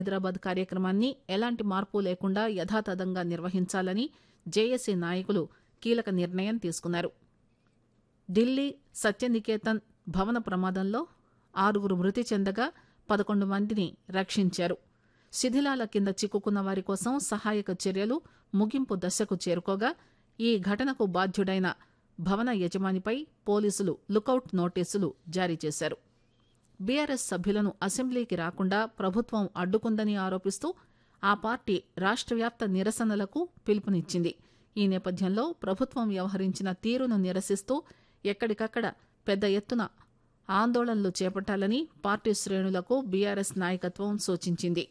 హైదరాబాద్ కార్యక్రమాన్ని ఎలాంటి మార్పు లేకుండా యథాతథంగా నిర్వహించాలని జేఏసీ నాయకులు కీలక నిర్ణయం తీసుకున్నారు ఢిల్లీ సత్యనికేతన్ భవన ప్రమాదంలో ఆరుగురు మృతి చెందగా పదకొండు మందిని రక్షించారు శిథిలాల కింద చిక్కుకున్న వారి కోసం సహాయక చర్యలు ముగింపు దశకు చేరుకోగా ఈ ఘటనకు బాధ్యుడైన భవన యజమానిపై పోలీసులు లుకౌట్ నోటీసులు జారీ చేశారు బీఆర్ఎస్ సభ్యులను అసెంబ్లీకి రాకుండా ప్రభుత్వం అడ్డుకుందని ఆరోపిస్తూ ఆ పార్టీ రాష్ట్ర వ్యాప్త నిరసనలకు పిలుపునిచ్చింది ఈ నేపథ్యంలో ప్రభుత్వం వ్యవహరించిన తీరును నిరసిస్తూ ఎక్కడికక్కడ పెద్ద ఎత్తున ఆందోళనలు చేపట్టాలని పార్టీ శ్రేణులకు బీఆర్ఎస్ నాయకత్వం సూచించింది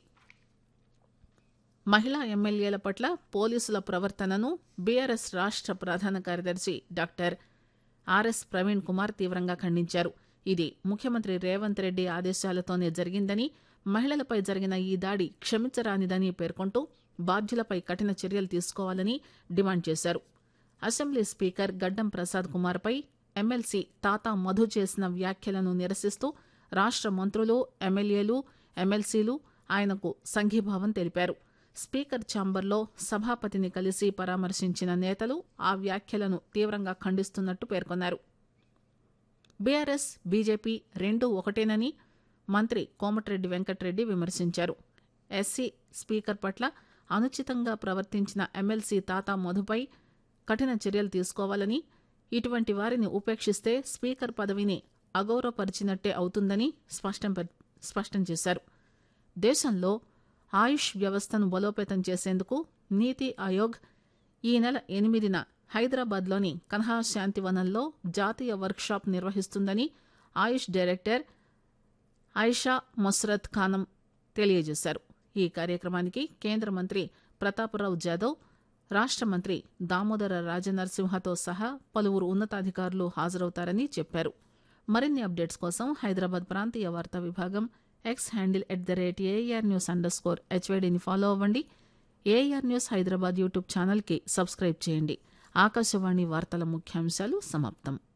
మహిళా ఎమ్మెల్యేల పట్ల పోలీసుల ప్రవర్తనను బీఆర్ఎస్ రాష్ట్ర ప్రధాన కార్యదర్శి డాక్టర్ ఆర్ఎస్ ప్రవీణ్ కుమార్ తీవ్రంగా ఖండించారు ఇది ముఖ్యమంత్రి రేవంత్ రెడ్డి ఆదేశాలతోనే జరిగిందని మహిళలపై జరిగిన ఈ దాడి క్షమించరానిదని పేర్కొంటూ బాధ్యులపై కఠిన చర్యలు తీసుకోవాలని డిమాండ్ చేశారు అసెంబ్లీ స్పీకర్ గడ్డం ప్రసాద్ కుమార్పై ఎమ్మెల్సీ తాతా మధు చేసిన వ్యాఖ్యలను నిరసిస్తూ రాష్ట్ర మంత్రులు ఎమ్మెల్యేలు ఎమ్మెల్సీలు ఆయనకు సంఘీభావం తెలిపారు స్పీకర్ ఛాంబర్లో సభాపతిని కలిసి పరామర్శించిన నేతలు ఆ వ్యాఖ్యలను తీవ్రంగా ఖండిస్తున్నట్టు పేర్కొన్నారు బీఆర్ఎస్ బీజేపీ రెండూ ఒకటేనని మంత్రి కోమటిరెడ్డి వెంకటరెడ్డి విమర్శించారు ఎస్సీ స్పీకర్ పట్ల అనుచితంగా ప్రవర్తించిన ఎమ్మెల్సీ తాతా మధుపై కఠిన చర్యలు తీసుకోవాలని ఇటువంటి వారిని ఉపేక్షిస్తే స్పీకర్ పదవిని అగౌరవపరిచినట్టే అవుతుందని స్పష్టం స్పష్టం చేశారు దేశంలో ఆయుష్ వ్యవస్థను బలోపేతం చేసేందుకు నీతి ఆయోగ్ ఈ నెల ఎనిమిదిన హైదరాబాద్లోని కన్హా శాంతివనంలో జాతీయ వర్క్షాప్ నిర్వహిస్తుందని ఆయుష్ డైరెక్టర్ ఐషా మొస్రత్ ఖానం తెలియజేశారు ఈ కార్యక్రమానికి కేంద్ర మంత్రి ప్రతాపరావు జాదవ్ రాష్ట్ర మంత్రి దామోదర రాజనరసింహతో సహా పలువురు ఉన్నతాధికారులు హాజరవుతారని చెప్పారు మరిన్ని అప్డేట్స్ కోసం హైదరాబాద్ ప్రాంతీయ వార్తా విభాగం X handle at the rate AIR news underscore స్కోర్ హెచ్వైడిని ఫాలో అవ్వండి ఏఆర్ న్యూస్ హైదరాబాద్ యూట్యూబ్ ఛానల్కి సబ్స్క్రైబ్ చేయండి ఆకాశవాణి వార్తల ముఖ్యాంశాలు సమాప్తం